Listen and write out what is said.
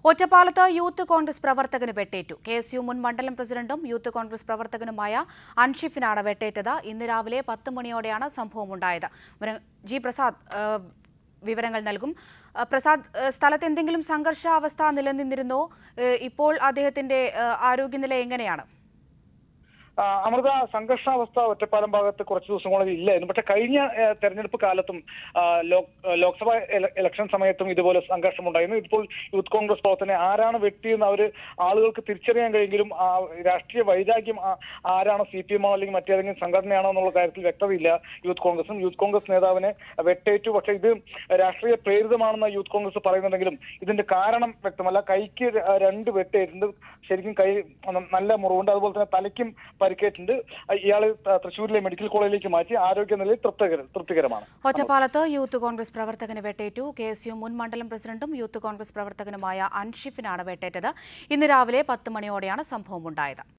ഒറ്റപ്പാലത്ത് യൂത്ത് കോൺഗ്രസ് പ്രവർത്തകന് വെട്ടേറ്റു കെ എസ് യു മുൻ മണ്ഡലം പ്രസിഡന്റും യൂത്ത് കോൺഗ്രസ് പ്രവർത്തകനുമായ അൻഷിഫിനാണ് വെട്ടേറ്റത് ഇന്ന് രാവിലെ പത്ത് മണിയോടെയാണ് സംഭവമുണ്ടായത് വിവര- ജി പ്രസാദ് ഏഹ്, വിവരങ്ങൾ നൽകും ഏഹ്, പ്രസാദ് ഏഹ്, സ്ഥലത്ത് എന്തെങ്കിലും സംഘർഷാവസ്ഥ നിലനിന്നിരുന്നോ ഏഹ്, ഇപ്പോൾ അദ്ദേഹത്തിന്റെ ഏഹ്, ആരോഗ്യനില എങ്ങനെയാണ് ആ, അമൃത സംഘർഷാവസ്ഥ ഒറ്റപ്പാലം ഭാഗത്ത് കുറച്ച് ദിവസങ്ങളിൽ ഇല്ലായിരുന്നു പക്ഷെ കഴിഞ്ഞ ഏ, തെരഞ്ഞെടുപ്പ് കാലത്തും ആ, ലോ- ലോക്സഭാ എല- ഇലക്ഷൻ സമയത്തും ഇതുപോലെ സംഘർഷമുണ്ടായിരുന്നു ഇപ്പോൾ യൂത്ത് കോൺഗ്രസ് പ്രവർത്തനെ ആരാണ് വ്യക്തിയെന്ന് അവർ ആളുകൾക്ക് തിരിച്ചറിയാൻ കഴിയെങ്കിലും ആ രാഷ്ട്രീയ വൈരാഗ്യം ആ- ആരാണ് സി പി എമ്മോ അല്ലെങ്കിൽ മറ്റേതെങ്കിലും സംഘടനയാണോ എന്നുള്ള കാര്യത്തിൽ വ്യക്തതയില്ല യൂത്ത് കോൺഗ്രസും യൂത്ത് കോൺഗ്രസ് നേതാവിനെ വെട്ടേറ്റു പക്ഷെ ഇത് രാഷ്ട്രീയ പ്രേരിതമാണെന്ന് യൂത്ത് കോൺഗ്രസ് പറയുന്നുണ്ടെങ്കിലും ഇതിന്റെ കാരണം വ്യക്തമല്ല കൈക്ക് ര- രണ്ട് വെട്ടേറ്റിട്ടുണ്ട് ശരിക്കും കൈ നല്ല മുറിവുണ്ട് അതുപോലെ തന്നെ തലയ്ക്കും പരിക്കേറ്റുണ്ട് ഇയാള് ത- തൃശ്ശൂരിലെ മെഡിക്കൽ കോളേജിലേക്ക് മാറ്റി ആരോഗ്യനിലയിൽ തൃപ്തികര തൃപ്തികരമാണ് ഒറ്റപ്പാലത്ത് യൂത്ത് കോൺഗ്രസ് പ്രവർത്തകന് വെട്ടേറ്റു കെ എസ് യു മുൻ മണ്ഡലം പ്രസിഡന്റും യൂത്ത് കോൺഗ്രസ് പ്രവർത്തകനുമായ അൻഷിഫിനാണ് വെട്ടേറ്റത് ഇന്ന് രാവിലെ പത്ത് മണിയോടെയാണ് സംഭവമുണ്ടായത്